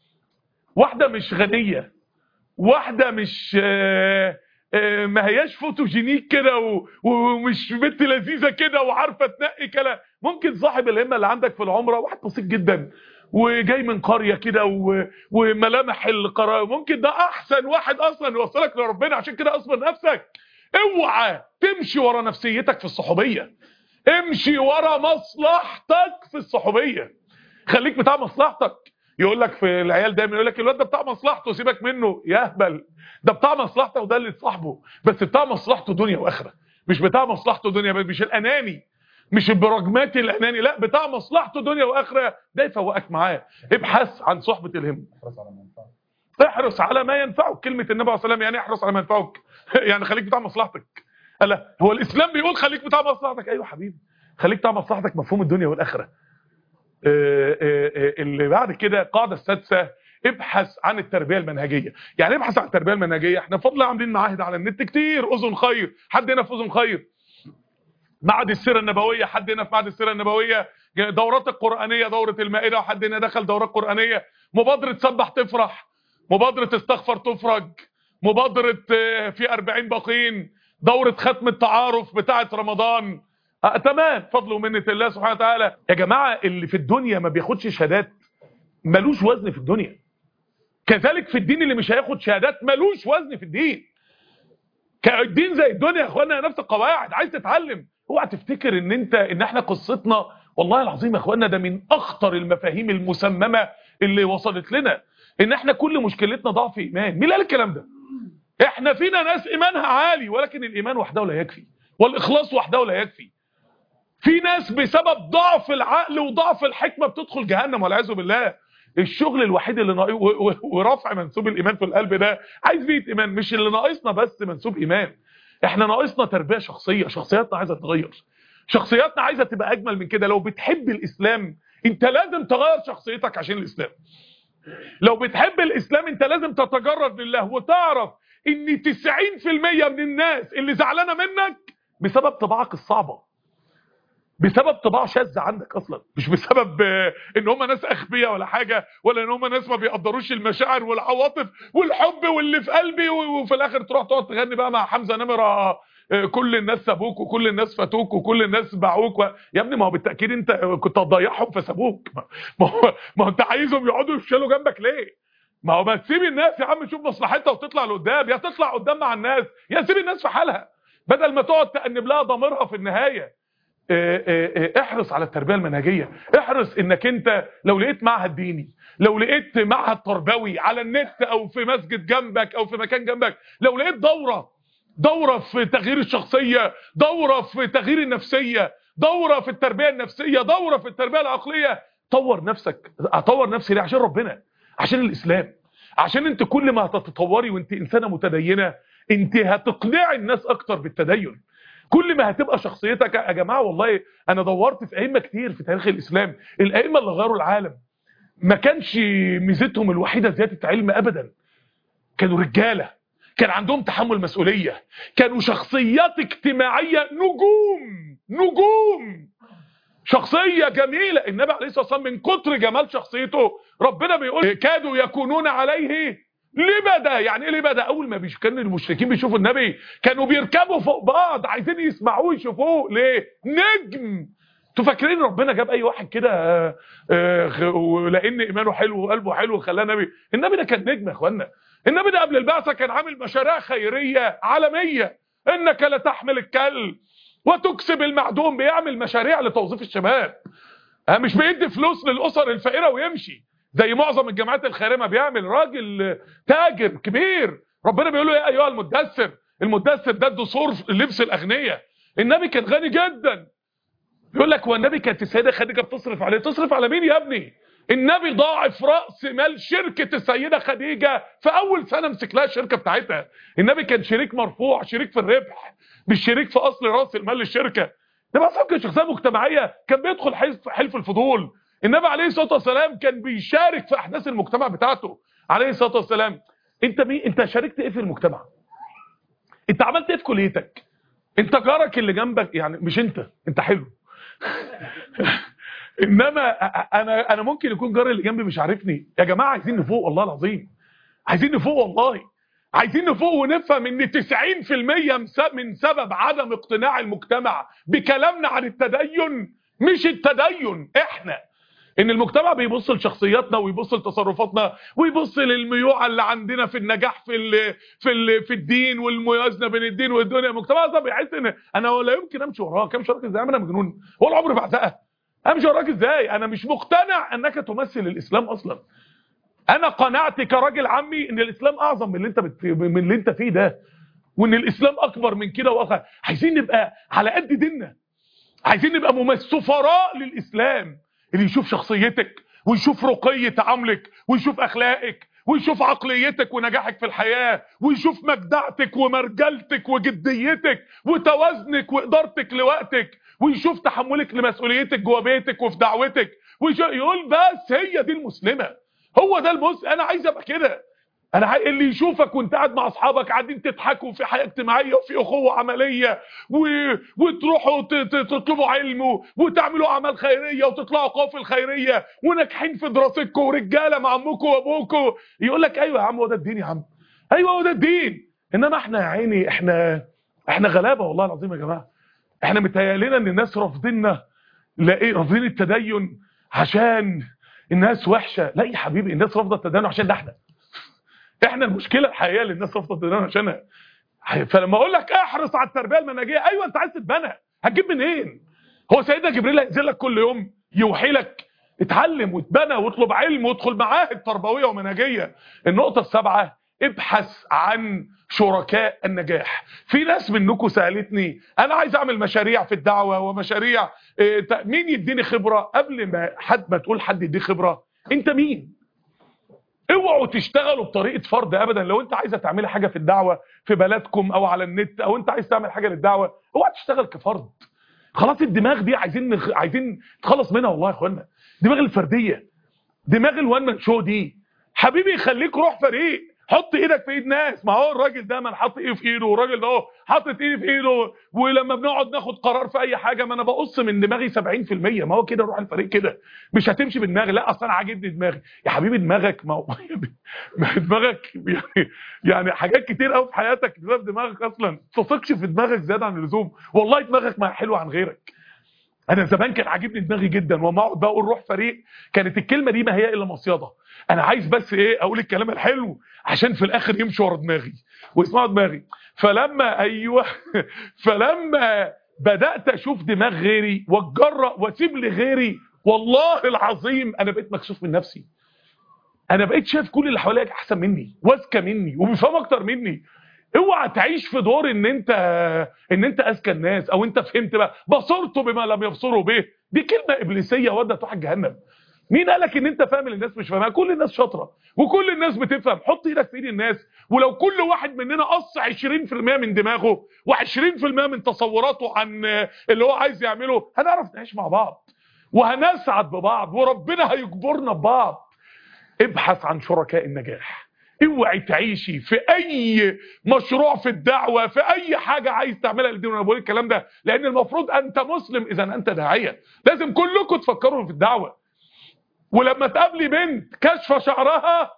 [SPEAKER 1] واحده مش غنيه واحده مش آه، آه، ما هياش فوتوجينيك كده و- ومش بنت لذيذه كده وعارفه تنقي كلام ممكن صاحب الهمه اللي عندك في العمره واحد بسيط جدا وجاي من قريه كده و- وملامح القريه ممكن ده احسن واحد اصلا يوصلك لربنا عشان كده اصبر نفسك اوعى تمشي ورا نفسيتك في الصحوبيه امشي ورا مصلحتك في الصحوبيه خليك بتاع مصلحتك يقول لك في العيال دايما يقول لك الواد ده بتاع مصلحته سيبك منه يهبل ده بتاع مصلحته وده اللي تصاحبه بس بتاع مصلحته دنيا واخره مش بتاع مصلحته دنيا بس مش الاناني مش البراجماتي الاناني لا بتاع مصلحته دنيا واخره ده يفوقك معاه ابحث عن صحبه الهم
[SPEAKER 2] احرص على منفعه
[SPEAKER 1] احرص على ما ينفعك كلمه النبي عليه الصلاه والسلام يعني احرص على ما ينفعك يعني خليك بتاع مصلحتك لا هو الاسلام بيقول خليك بتاع مصلحتك ايوه حبيبي خليك بتاع مصلحتك مفهوم الدنيا والاخره آه، آه، آه، اللي بعد كده القاعده السادسه ابحث عن التربيه المنهجيه يعني إيه ابحث عن التربيه المنهجيه احنا بفضل الله عاملين معاهد على النت كتير اذن خير حد هنا في اذن خير معهد السيره النبويه حد هنا في معهد السيره النبويه دورات القرانيه دوره المائده وحد هنا دخل دورات قرانيه مبادره سبح تفرح مبادره استغفر تفرج مبادره آه، في 40 باقين دوره ختم التعارف بتاعه رمضان آه تمام فضل ومنه الله سبحانه وتعالى يا جماعه اللي في الدنيا ما بياخدش شهادات ملوش وزن في الدنيا كذلك في الدين اللي مش هياخد شهادات ملوش وزن في الدين الدين زي الدنيا يا اخوانا نفس القواعد عايز تتعلم اوعى تفتكر ان انت ان احنا قصتنا والله العظيم يا اخوانا ده من اخطر المفاهيم المسممه اللي وصلت لنا ان احنا كل مشكلتنا ضعف ايمان مين اللي قال الكلام ده احنا فينا ناس ايمانها عالي ولكن الايمان وحده لا يكفي والاخلاص وحده لا يكفي في ناس بسبب ضعف العقل وضعف الحكمه بتدخل جهنم والعياذ بالله الشغل الوحيد اللي ناقص و- و- ورفع منسوب الايمان في القلب ده عايز بيئه ايمان مش اللي ناقصنا بس منسوب ايمان احنا ناقصنا تربيه شخصيه شخصياتنا عايزه تتغير شخصياتنا عايزه تبقى اجمل من كده لو بتحب الاسلام انت لازم تغير شخصيتك عشان الاسلام لو بتحب الاسلام انت لازم تتجرد لله وتعرف ان 90% من الناس اللي زعلانه منك بسبب طباعك الصعبه بسبب طباع شاذة عندك اصلا مش بسبب آه، ان هم ناس اغبياء ولا حاجه ولا ان هم ناس ما بيقدروش المشاعر والعواطف والحب واللي في قلبي و- وفي الاخر تروح تقعد تغني بقى مع حمزه نمره آه، كل الناس سابوك وكل الناس فاتوك وكل الناس باعوك و... يا ابني ما هو بالتاكيد انت كنت هتضيعهم فسابوك ما- ما هو ما هو انت عايزهم يقعدوا يفشلوا جنبك ليه ما هو ما تسيب الناس يا عم تشوف مصلحتها وتطلع لقدام يا تطلع قدام مع الناس يا سيب الناس في حالها بدل ما تقعد تأنب لها ضميرها في النهايه آه، آه، آه، احرص على التربيه المنهجيه احرص انك انت لو لقيت معهد ديني لو لقيت معهد تربوي على النت او في مسجد جنبك او في مكان جنبك لو لقيت دوره دوره في تغيير الشخصيه دوره في تغيير النفسيه دوره في التربيه النفسيه دوره في التربيه العقليه طور نفسك اطور نفسي ليه عشان ربنا عشان الاسلام عشان انت كل ما هتتطوري وانت انسانه متدينه انت هتقنعي الناس اكتر بالتدين كل ما هتبقى شخصيتك يا جماعه والله انا دورت في ائمه كتير في تاريخ الاسلام الائمه اللي غيروا العالم ما كانش ميزتهم الوحيده زياده علم ابدا كانوا رجاله كان عندهم تحمل مسؤوليه كانوا شخصيات اجتماعيه نجوم نجوم شخصيه جميله النبي عليه الصلاه والسلام من كتر جمال شخصيته ربنا بيقول كادوا يكونون عليه لبدا يعني ايه لبدا اول ما بيش كان المشركين بيشوفوا النبي كانوا بيركبوا فوق بعض عايزين يسمعوه يشوفوه ليه نجم انتوا فاكرين ربنا جاب اي واحد كده آه، آه، ولان ايمانه حلو وقلبه حلو وخلاه نبي النبي ده كان نجم يا اخوانا النبي ده قبل البعثه كان عامل مشاريع خيريه عالميه انك لا تحمل الكل وتكسب المعدوم بيعمل مشاريع لتوظيف الشباب ها مش بيدي فلوس للاسر الفقيره ويمشي زي معظم الجامعات الخيريه ما بيعمل راجل تاجر كبير ربنا بيقول له يا ايها المدثر المدثر ده الدثور لبس الاغنياء النبي كان غني جدا يقول لك هو النبي كانت السيده خديجه بتصرف عليه تصرف على مين يا ابني النبي ضاعف راس مال شركه السيده خديجه في اول سنه مسك لها الشركه بتاعتها النبي كان شريك مرفوع شريك في الربح مش شريك في اصل راس المال للشركه ده اصلا كان شخصيه مجتمعيه كان بيدخل حلف حلف الفضول النبي عليه الصلاه والسلام كان بيشارك في احداث المجتمع بتاعته عليه الصلاه والسلام انت مين انت شاركت ايه في المجتمع انت عملت ايه في كليتك انت جارك اللي جنبك يعني مش انت انت حلو انما انا انا ممكن يكون جاري اللي جنبي مش عارفني يا جماعه عايزين نفوق والله العظيم عايزين نفوق والله عايزين نفوق ونفهم ان 90% مس- من سبب عدم اقتناع المجتمع بكلامنا عن التدين مش التدين احنا ان المجتمع بيبص لشخصياتنا ويبص لتصرفاتنا ويبص للميوعه اللي عندنا في النجاح في ال في ال في الدين والموازنه بين الدين والدنيا المجتمع ده بيحس ان انا ولا يمكن امشي وراك امشي وراك ازاي انا مجنون ولا عمري بعزقها امشي وراك ازاي انا مش مقتنع انك تمثل الاسلام اصلا انا قناعتي كراجل عمي ان الاسلام اعظم من اللي انت بت... من اللي انت فيه ده وان الاسلام اكبر من كده واخر عايزين نبقى على قد ديننا عايزين نبقى ممثل سفراء للاسلام اللي يشوف شخصيتك ويشوف رقي تعاملك ويشوف اخلاقك ويشوف عقليتك ونجاحك في الحياة ويشوف مجدعتك ومرجلتك وجديتك وتوازنك وإدارتك لوقتك ويشوف تحملك لمسؤوليتك جوه بيتك وفي دعوتك ويشوف يقول بس هي دي المسلمة هو ده المسلم انا عايز ابقى كده انا عاي... اللي يشوفك وانت قاعد مع اصحابك قاعدين تضحكوا في حياه اجتماعيه وفي اخوه عمليه و... وتروحوا ت... ت... تطلبوا علم و... وتعملوا اعمال خيريه وتطلعوا قوافل خيريه وناجحين في دراستكم ورجاله مع امكم وابوكم يقول لك ايوه يا عم هو ده الدين يا عم ايوه هو ده الدين انما احنا يا عيني احنا احنا غلابه والله العظيم يا جماعه احنا متهيألنا ان الناس رافضيننا لا ايه رافضين التدين عشان الناس وحشه لا يا حبيبي الناس رافضه التدين عشان ده احنا احنا المشكله الحقيقيه اللي الناس رافضه التدين عشانها فلما اقول لك احرص على التربيه المنهجيه ايوه انت عايز تتبنى هتجيب منين هو سيدنا جبريل هينزل لك كل يوم يوحي لك اتعلم واتبنى واطلب علم وادخل معاهد تربويه ومنهجيه النقطه السابعه ابحث عن شركاء النجاح في ناس منكم سالتني انا عايز اعمل مشاريع في الدعوه ومشاريع إيه مين يديني خبره قبل ما حد ما تقول حد يديك خبره انت مين اوعوا تشتغلوا بطريقه فرض ابدا لو انت عايزه تعملي حاجه في الدعوه في بلدكم او على النت او انت عايز تعمل حاجه للدعوه اوعى تشتغل كفرد خلاص الدماغ دي عايزين نخ... عايزين نتخلص منها والله يا اخوانا دماغ الفرديه دماغ الوان مان شو دي حبيبي خليك روح فريق حط ايدك في ايد ناس ما هو الراجل ده ما حاطط ايده في ايده والراجل ده اهو حاطط ايدي في ايده ولما بنقعد ناخد قرار في اي حاجه ما انا بقص من دماغي 70% ما هو كده روح الفريق كده مش هتمشي بدماغي لا اصل انا عاجبني دماغي يا حبيبي دماغك ما هو ما دماغك يعني يعني حاجات كتير قوي في حياتك في دماغك اصلا ما تثقش في دماغك زياده عن اللزوم والله دماغك ما حلوه عن غيرك انا زمان كان عاجبني دماغي جدا وما اقعد بقى اقول روح فريق كانت الكلمه دي ما هي الا مصيده انا عايز بس ايه اقول الكلام الحلو عشان في الاخر يمشي ورا دماغي ويسمعوا دماغي فلما ايوه فلما بدات اشوف دماغ غيري واتجرأ واسيب لغيري والله العظيم انا بقيت مكسوف من نفسي انا بقيت شايف كل اللي حواليا احسن مني واذكى مني وبيفهم اكتر مني اوعى تعيش في دور ان انت ان انت اذكى الناس او انت فهمت بقى بصرت بما لم يبصروا به دي كلمه ابليسيه ودت واحد جهنم مين قالك ان انت فاهم اللي الناس مش فاهمها كل الناس شاطره وكل الناس بتفهم حط ايدك في ايد الناس ولو كل واحد مننا قص 20% من دماغه و20% من تصوراته عن اللي هو عايز يعمله هنعرف نعيش مع بعض وهنسعد ببعض وربنا هيجبرنا ببعض ابحث عن شركاء النجاح اوعي تعيشي في اي مشروع في الدعوه في اي حاجه عايز تعملها للدين وانا بقول الكلام ده لان المفروض انت مسلم اذا انت داعيه لازم كلكم تفكروا في الدعوه ولما تقابلي بنت كشفه شعرها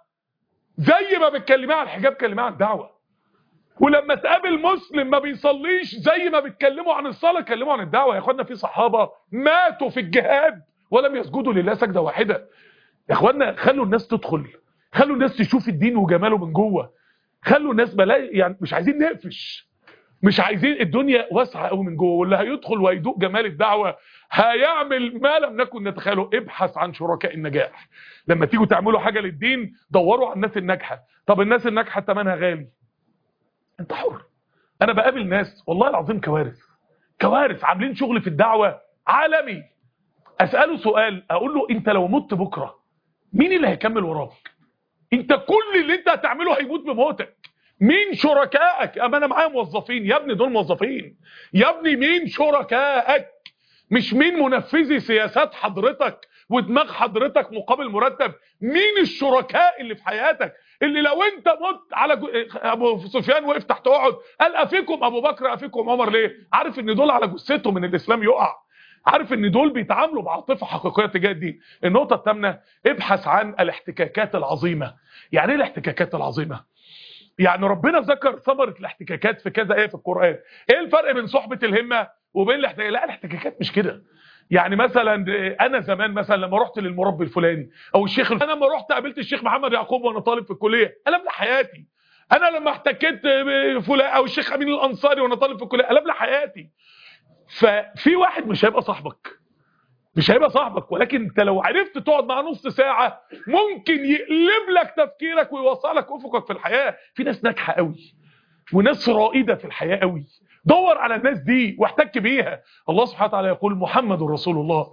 [SPEAKER 1] زي ما بتكلميها عن الحجاب كلميها عن الدعوه ولما تقابل مسلم ما بيصليش زي ما بيتكلموا عن الصلاه كلموا عن الدعوه يا اخوانا في صحابه ماتوا في الجهاد ولم يسجدوا لله سجده واحده يا اخوانا خلوا الناس تدخل خلوا الناس تشوف الدين وجماله من جوه خلوا الناس بلاقي يعني مش عايزين نقفش مش عايزين الدنيا واسعه قوي من جوه واللي هيدخل ويدوق جمال الدعوه هيعمل ما لم نكن نتخيله ابحث عن شركاء النجاح لما تيجوا تعملوا حاجه للدين دوروا على الناس الناجحه طب الناس الناجحه ثمنها غالي انت حر انا بقابل ناس والله العظيم كوارث كوارث عاملين شغل في الدعوه عالمي اساله سؤال اقول له انت لو مت بكره مين اللي هيكمل وراك انت كل اللي انت هتعمله هيموت بموتك مين شركائك اما انا معايا موظفين يا ابني دول موظفين يا ابني مين شركائك مش مين منفذي سياسات حضرتك ودماغ حضرتك مقابل مرتب مين الشركاء اللي في حياتك اللي لو انت مت على جو... ابو سفيان وقف تحت احد قال افيكم ابو بكر افيكم عمر ليه عارف ان دول على جثتهم من الاسلام يقع عارف ان دول بيتعاملوا بعاطفه حقيقيه تجاه الدين النقطه الثامنه ابحث عن الاحتكاكات العظيمه يعني ايه الاحتكاكات العظيمه يعني ربنا ذكر ثمره الاحتكاكات في كذا ايه في القران ايه الفرق بين صحبه الهمه وبين الاحتكاكات لا الاحتكاكات مش كده يعني مثلا انا زمان مثلا لما رحت للمربي الفلاني او الشيخ انا لما رحت قابلت الشيخ محمد يعقوب وانا طالب في الكليه قلب حياتي انا لما احتكيت بفلان او الشيخ امين الانصاري وانا طالب في الكليه قلب حياتي ففي واحد مش هيبقى صاحبك مش هيبقى صاحبك ولكن انت لو عرفت تقعد معاه نص ساعة ممكن يقلب لك تفكيرك ويوصلك افقك في الحياة في ناس ناجحة قوي وناس رائدة في الحياة قوي دور على الناس دي واحتك بيها الله سبحانه وتعالى يقول محمد رسول الله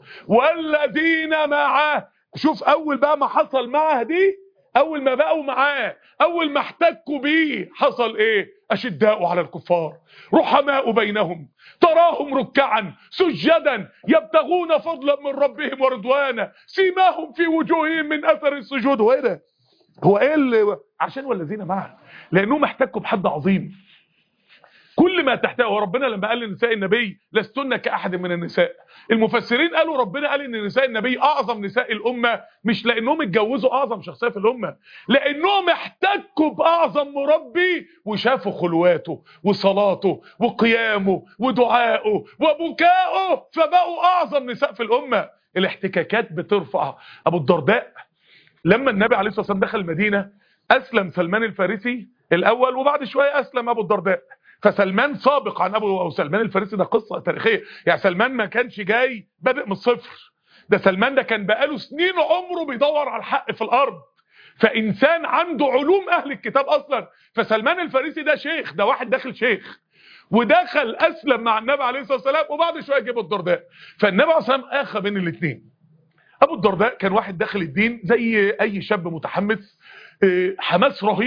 [SPEAKER 1] والذين معه شوف اول بقى ما حصل معه دي اول ما بقوا معاه اول ما احتكوا بيه حصل ايه اشداء على الكفار رحماء بينهم تراهم ركعا سجدا يبتغون فضلا من ربهم ورضوانا سيماهم في وجوههم من اثر السجود هو ايه ده هو ايه اللي عشان والذين معه لانهم احتكوا بحد عظيم كل ما تحتاج وربنا لما قال لنساء النبي لستن كأحد من النساء المفسرين قالوا ربنا قال ان نساء النبي اعظم نساء الامه مش لانهم اتجوزوا اعظم شخصيه في الامه لانهم احتكوا باعظم مربي وشافوا خلواته وصلاته وقيامه ودعائه وبكائه فبقوا اعظم نساء في الامه الاحتكاكات بترفع ابو الدرداء لما النبي عليه الصلاه والسلام دخل المدينه اسلم سلمان الفارسي الاول وبعد شويه اسلم ابو الدرداء فسلمان سابق عن ابو او سلمان الفارسي ده قصه تاريخيه يعني سلمان ما كانش جاي بادئ من الصفر ده سلمان ده كان بقاله سنين عمره بيدور على الحق في الارض فانسان عنده علوم اهل الكتاب اصلا فسلمان الفارسي ده شيخ ده واحد داخل شيخ ودخل اسلم مع النبي عليه الصلاه والسلام وبعد شويه جه ابو الدرداء فالنبي عليه الصلاه والسلام اخى بين الاثنين ابو الدرداء كان واحد داخل الدين زي اي شاب متحمس حماس رهيب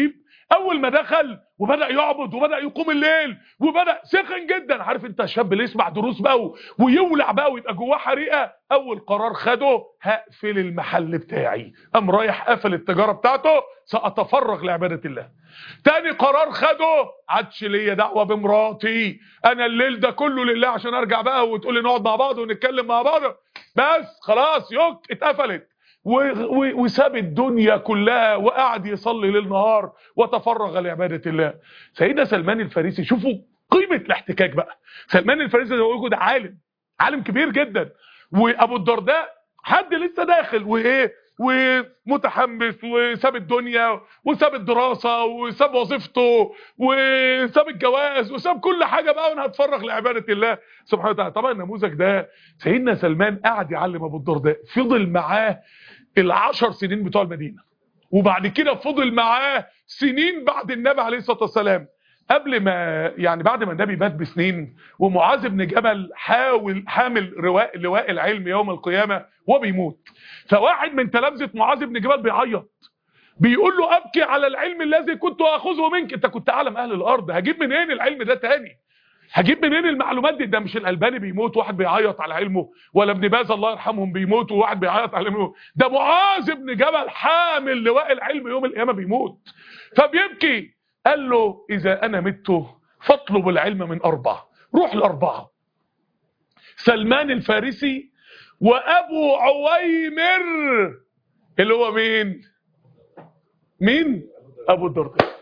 [SPEAKER 1] اول ما دخل وبدا يعبد وبدا يقوم الليل وبدا سخن جدا عارف انت الشاب اللي يسمع دروس بقى و- ويولع بقى ويبقى جواه حريقه اول قرار خده هقفل المحل بتاعي قام رايح قفل التجاره بتاعته ساتفرغ لعباده الله تاني قرار خده عادش ليا دعوه بمراتي انا الليل ده كله لله عشان ارجع بقى وتقول لي نقعد مع بعض ونتكلم مع بعض بس خلاص يوك اتقفلت و- و- وساب الدنيا كلها وقعد يصلي ليل نهار وتفرغ لعباده الله سيدنا سلمان الفارسي شوفوا قيمه الاحتكاك بقى سلمان الفارسي زي ما بقول لكم ده عالم عالم كبير جدا وابو الدرداء حد لسه داخل وايه ومتحمس وساب الدنيا وساب الدراسة وساب وظيفته وساب الجواز وساب كل حاجة بقى وانا هتفرغ لعبادة الله سبحانه وتعالى طبعا النموذج ده سيدنا سلمان قعد يعلم ابو الدرداء فضل معاه العشر سنين بتوع المدينة وبعد كده فضل معاه سنين بعد النبي عليه الصلاة والسلام قبل ما يعني بعد ما النبي مات بسنين ومعاذ بن جبل حاول حامل رواء لواء العلم يوم القيامة وهو بيموت فواحد من تلامذة معاذ بن جبل بيعيط بيقول له ابكي على العلم الذي كنت اخذه منك انت كنت اعلم اهل الارض هجيب منين العلم ده تاني هجيب منين المعلومات دي ده مش الالباني بيموت واحد بيعيط على علمه ولا ابن باز الله يرحمهم بيموت وواحد بيعيط على علمه ده معاذ بن جبل حامل لواء العلم يوم القيامه بيموت فبيبكي قال له اذا انا مت فاطلب العلم من اربعه روح لاربعه سلمان الفارسي وابو عويمر اللي هو مين مين ابو الدرداء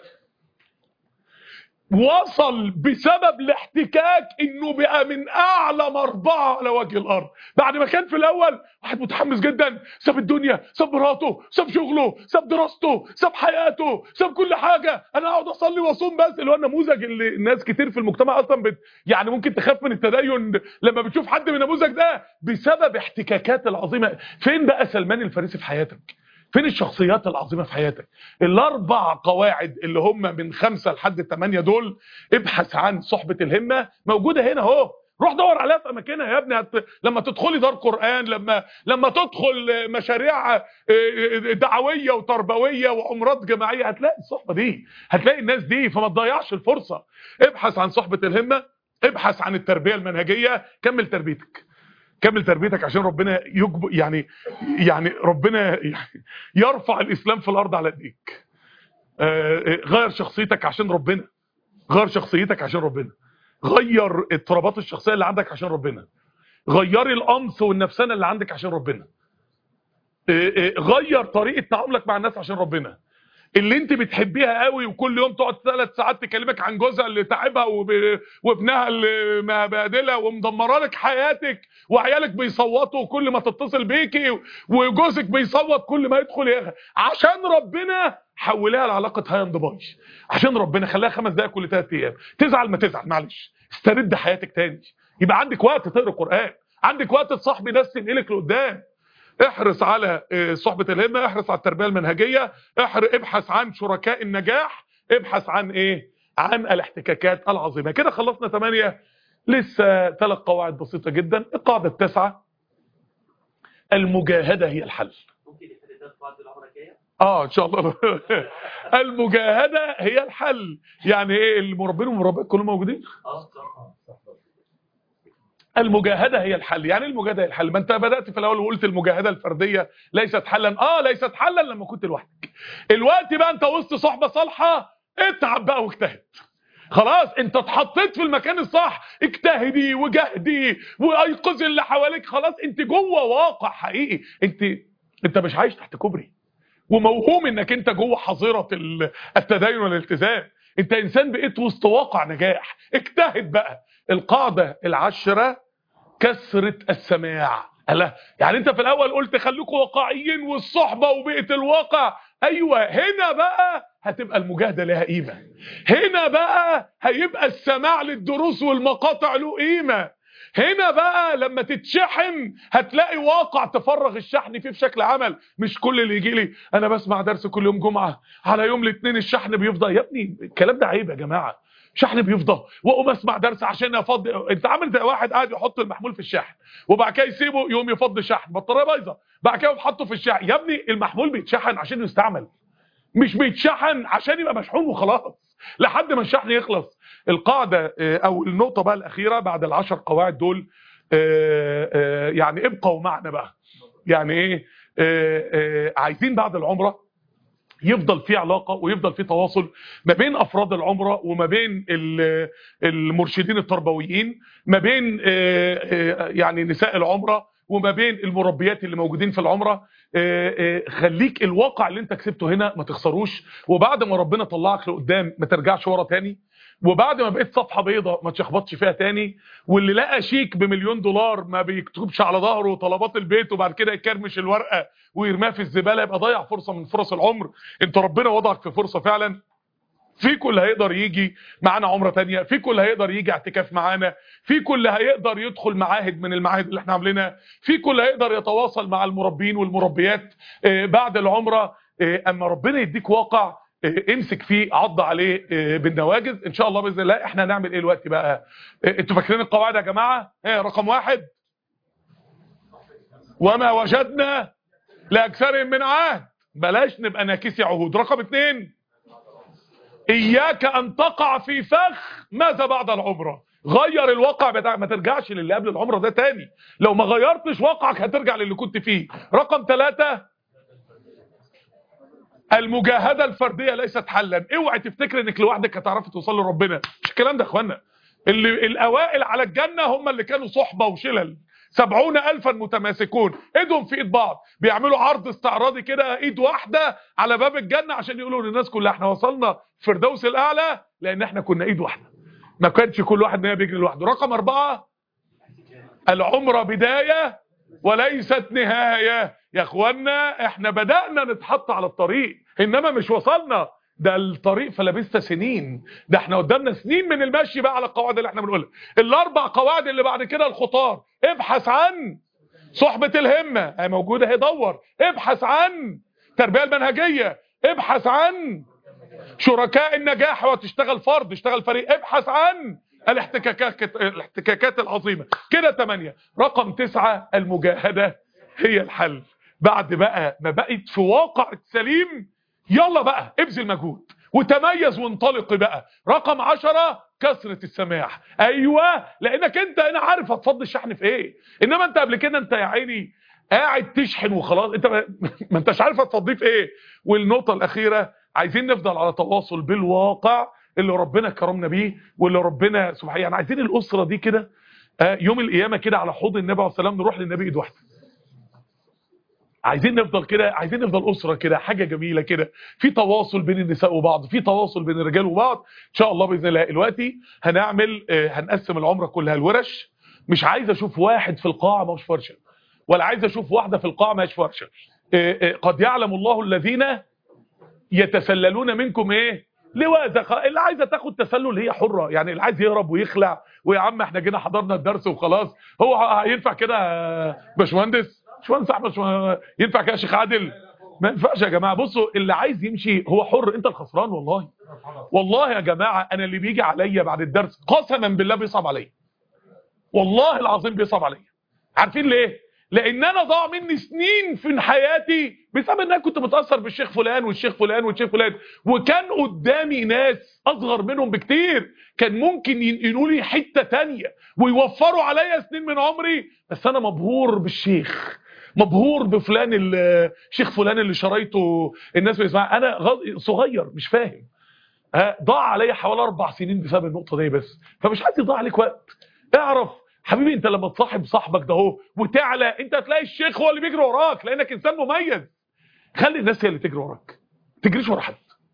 [SPEAKER 1] وصل بسبب الاحتكاك انه بقى من اعلم اربعه على وجه الارض بعد ما كان في الاول واحد متحمس جدا ساب الدنيا ساب مراته ساب شغله ساب دراسته ساب حياته ساب كل حاجه انا اقعد اصلي واصوم بس اللي هو النموذج اللي الناس كتير في المجتمع اصلا بت يعني ممكن تخاف من التدين لما بتشوف حد من النموذج ده بسبب احتكاكات العظيمه فين بقى سلمان الفارسي في حياتك فين الشخصيات العظيمة في حياتك الاربع قواعد اللي هم من خمسة لحد ثمانية دول ابحث عن صحبة الهمة موجودة هنا اهو روح دور عليها في اماكنها يا ابني هت... لما تدخلي دار قرآن لما لما تدخل مشاريع دعوية وتربوية وعمرات جماعية هتلاقي الصحبة دي هتلاقي الناس دي فما تضيعش الفرصة ابحث عن صحبة الهمة ابحث عن التربية المنهجية كمل تربيتك كمل تربيتك عشان ربنا يجب يعني يعني ربنا يرفع الاسلام في الارض على ايديك غير شخصيتك عشان ربنا غير شخصيتك عشان ربنا غير اضطرابات الشخصيه اللي عندك عشان ربنا غيري الانس والنفسانه اللي عندك عشان ربنا غير طريقه تعاملك مع الناس عشان ربنا اللي انت بتحبيها قوي وكل يوم تقعد ثلاث ساعات تكلمك عن جوزها اللي تعبها وب... وابنها اللي مبهدله ومدمره لك حياتك وعيالك بيصوتوا كل ما تتصل بيكي وجوزك بيصوت كل ما يدخل يا عشان ربنا حولها لعلاقه هاي اند باي عشان ربنا خليها خمس دقائق كل ثلاث ايام تزعل ما تزعل معلش استرد حياتك تاني يبقى عندك وقت تقرا قران عندك وقت تصاحبي ناس تنقلك لقدام احرص على صحبة الهمة احرص على التربية المنهجية ابحث عن شركاء النجاح ابحث عن ايه عن الاحتكاكات العظيمة كده خلصنا ثمانية لسه ثلاث قواعد بسيطة جدا القاعدة التاسعة المجاهدة هي الحل
[SPEAKER 2] ممكن يبتدي ده بعد العمره الجايه
[SPEAKER 1] اه ان شاء الله المجاهدة هي الحل يعني ايه المربين والمربيات كلهم موجودين
[SPEAKER 2] اه صح
[SPEAKER 1] المجاهدة هي الحل يعني المجاهدة هي الحل ما انت بدأت في الاول وقلت المجاهدة الفردية ليست حلا اه ليست حلا لما كنت لوحدك الوقت بقى انت وسط صحبة صالحة اتعب بقى واجتهد خلاص انت اتحطيت في المكان الصح اجتهدي وجهدي وايقظي اللي حواليك خلاص انت جوه واقع حقيقي انت انت مش عايش تحت كوبري وموهوم انك انت جوه حظيره التدين والالتزام انت انسان بقيت وسط واقع نجاح اجتهد بقى القاعده العشره كثره السماع ألا يعني انت في الاول قلت خليكم واقعيين والصحبه وبيئه الواقع ايوه هنا بقى هتبقى المجاهده لها قيمه هنا بقى هيبقى السماع للدروس والمقاطع له قيمه هنا بقى لما تتشحن هتلاقي واقع تفرغ الشحن فيه بشكل عمل مش كل اللي يجي لي انا بسمع درس كل يوم جمعه على يوم الاثنين الشحن بيفضى يا ابني الكلام ده عيب يا جماعه شحن بيفضى واقوم اسمع درس عشان افضي انت عامل زي واحد قاعد يحط المحمول في الشحن وبعد كده يسيبه يقوم يفضي شحن بطاريه بايظه بعد كده يقوم حاطه في الشحن يا ابني المحمول بيتشحن عشان يستعمل مش بيتشحن عشان يبقى مشحون وخلاص لحد ما الشحن يخلص القاعده آه، او النقطه بقى الاخيره بعد العشر قواعد دول آه، آه، يعني ابقوا معنا بقى يعني ايه آه، آه، عايزين بعد العمره يفضل في علاقه ويفضل في تواصل ما بين افراد العمره وما بين ال- المرشدين التربويين ما بين آه، آه، يعني نساء العمره وما بين المربيات اللي موجودين في العمره آه، آه، خليك الواقع اللي انت كسبته هنا ما تخسروش وبعد ما ربنا طلعك لقدام ما ترجعش ورا تاني وبعد ما بقيت صفحه بيضاء ما تشخبطش فيها تاني واللي لقى شيك بمليون دولار ما بيكتبش على ظهره طلبات البيت وبعد كده يكرمش الورقه ويرميها في الزباله يبقى ضيع فرصه من فرص العمر انت ربنا وضعك في فرصه فعلا فيكم اللي هيقدر يجي معانا عمره تانية فيكم اللي هيقدر يجي اعتكاف معانا فيكم اللي هيقدر يدخل معاهد من المعاهد اللي احنا عاملينها فيكم اللي هيقدر يتواصل مع المربين والمربيات آه، بعد العمره آه، اما ربنا يديك واقع آه، امسك فيه عض عليه آه، بالنواجذ ان شاء الله باذن الله احنا هنعمل ايه دلوقتي بقى آه، انتوا فاكرين القواعد يا جماعه آه، رقم واحد وما وجدنا لاكثرهم من عهد بلاش نبقى ناكسي عهود رقم اتنين اياك ان تقع في فخ ماذا بعد العمره غير الواقع بتاعك ما ترجعش للي قبل العمره ده تاني لو ما غيرتش واقعك هترجع للي كنت فيه رقم ثلاثة المجاهده الفرديه ليست حلا اوعي تفتكر انك لوحدك هتعرفي توصل لربنا مش الكلام ده يا اخوانا اللي الاوائل على الجنه هم اللي كانوا صحبه وشلل سبعون ألفا متماسكون ايدهم في ايد بعض بيعملوا عرض استعراضي كده ايد واحدة على باب الجنة عشان يقولوا للناس كلها احنا وصلنا فردوس الاعلى لان احنا كنا ايد واحدة ما كانش كل واحد نهاية بيجري لوحده رقم اربعة العمرة بداية وليست نهاية يا اخوانا احنا بدأنا نتحط على الطريق انما مش وصلنا ده الطريق فلبست سنين ده احنا قدامنا سنين من المشي بقى على القواعد اللي احنا بنقولها الاربع قواعد اللي بعد كده الخطار ابحث عن صحبة الهمة هي موجودة هي دور ابحث عن التربية المنهجية ابحث عن شركاء النجاح وتشتغل فرد اشتغل فريق ابحث عن الاحتكاكات الاحتكاكات العظيمة كده تمانية رقم تسعة المجاهدة هي الحل بعد بقى ما بقت في واقع سليم يلا بقى ابذل مجهود وتميز وانطلق بقى رقم عشرة كثرة السماح ايوه لانك انت انا عارف هتفضي الشحن في ايه انما انت قبل كده انت يا عيني قاعد تشحن وخلاص انت ما, ما انتش عارف هتفضيه في ايه والنقطة الاخيرة عايزين نفضل على تواصل بالواقع اللي ربنا كرمنا بيه واللي ربنا سبحانه يعني عايزين الاسرة دي كده آه، يوم القيامة كده على حوض النبي عليه السلام نروح للنبي ايد واحدة عايزين نفضل كده عايزين نفضل اسره كده حاجه جميله كده في تواصل بين النساء وبعض في تواصل بين الرجال وبعض ان شاء الله باذن الله دلوقتي هنعمل آه، هنقسم العمره كلها الورش مش عايز اشوف واحد في القاعه ما هوش فرشه ولا عايز اشوف واحده في القاعه ما هيش فرشه آه، آه، قد يعلم الله الذين يتسللون منكم ايه لواء اللي عايزه تاخد تسلل هي حره يعني اللي عايز يهرب ويخلع ويا عم احنا جينا حضرنا الدرس وخلاص هو ينفع كده يا باشمهندس باشمهندس احمد باشمهندس- ينفع كده يا شيخ عادل ما ينفعش يا جماعه بصوا اللي عايز يمشي هو حر انت الخسران والله والله يا جماعه انا اللي بيجي عليا بعد الدرس قسما بالله بيصعب عليا والله العظيم بيصعب عليا عارفين ليه لان انا ضاع مني سنين في حياتي بسبب ان انا كنت متاثر بالشيخ فلان والشيخ فلان والشيخ فلان وكان قدامي ناس اصغر منهم بكتير كان ممكن ينقلوا لي حته تانية ويوفروا عليا سنين من عمري بس انا مبهور بالشيخ مبهور بفلان ال- الشيخ فلان اللي شرايته الناس بيسمع انا غ- صغير مش فاهم ها، ضاع عليا حوالي اربع سنين بسبب النقطه دي بس فمش عايز يضيع عليك وقت اعرف حبيبي انت لما تصاحب صاحبك ده اهو وتعلى انت هتلاقي الشيخ هو اللي بيجري وراك لانك انسان مميز خلي الناس هي اللي تجري وراك ما تجريش ورا حد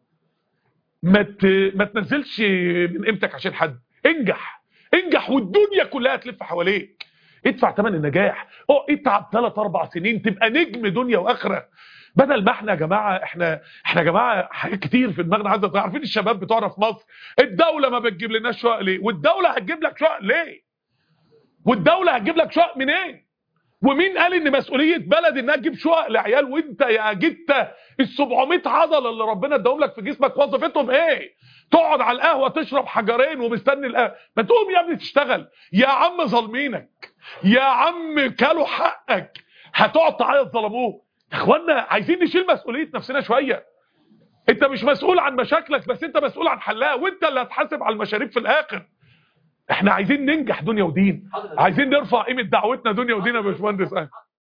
[SPEAKER 1] ما ت... ما تنزلش من قيمتك عشان حد انجح انجح والدنيا كلها تلف حواليك ادفع ثمن النجاح اه اتعب ثلاث اربع سنين تبقى نجم دنيا واخره بدل ما احنا يا جماعه احنا احنا يا جماعه حاجات كتير في دماغنا عايزه عارفين الشباب بتوعنا في مصر الدوله ما بتجيب لناش شقق ليه والدوله هتجيب لك شقق ليه والدوله هتجيب لك شقق منين ومين قال ان مسؤوليه بلد انها تجيب شقق لعيال وانت يا جته ال 700 عضله اللي ربنا اداهم لك في جسمك وظيفتهم ايه تقعد على القهوه تشرب حجرين ومستني القهوه ما تقوم يا ابني تشتغل يا عم ظالمينك يا عم كلوا حقك هتقعد تعيط ظلموه يا اخوانا عايزين نشيل مسؤوليه نفسنا شويه انت مش مسؤول عن مشاكلك بس انت مسؤول عن حلها وانت اللي هتحاسب على المشاريب في الاخر احنا عايزين ننجح دنيا ودين عايزين نرفع قيمه دعوتنا دنيا ودين يا باشمهندس أهل.